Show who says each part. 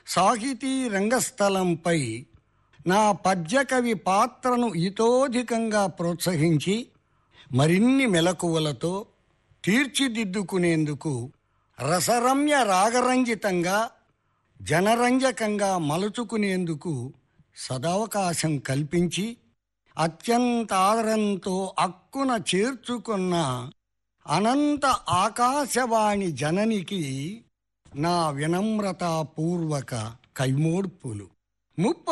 Speaker 1: సాహితీ రంగస్థలంపై నా పద్యకవి పాత్రను ఇతోధికంగా ప్రోత్సహించి మరిన్ని మెలకువలతో తీర్చిదిద్దుకునేందుకు రసరమ్య రాగరంజితంగా జనరంజకంగా మలుచుకునేందుకు సదవకాశం కల్పించి అత్యంత ఆదరంతో అక్కున చేర్చుకున్న అనంత ఆకాశవాణి జననికి నా వినమ్రతాపూర్వక కైమోడ్పులు ముప్ప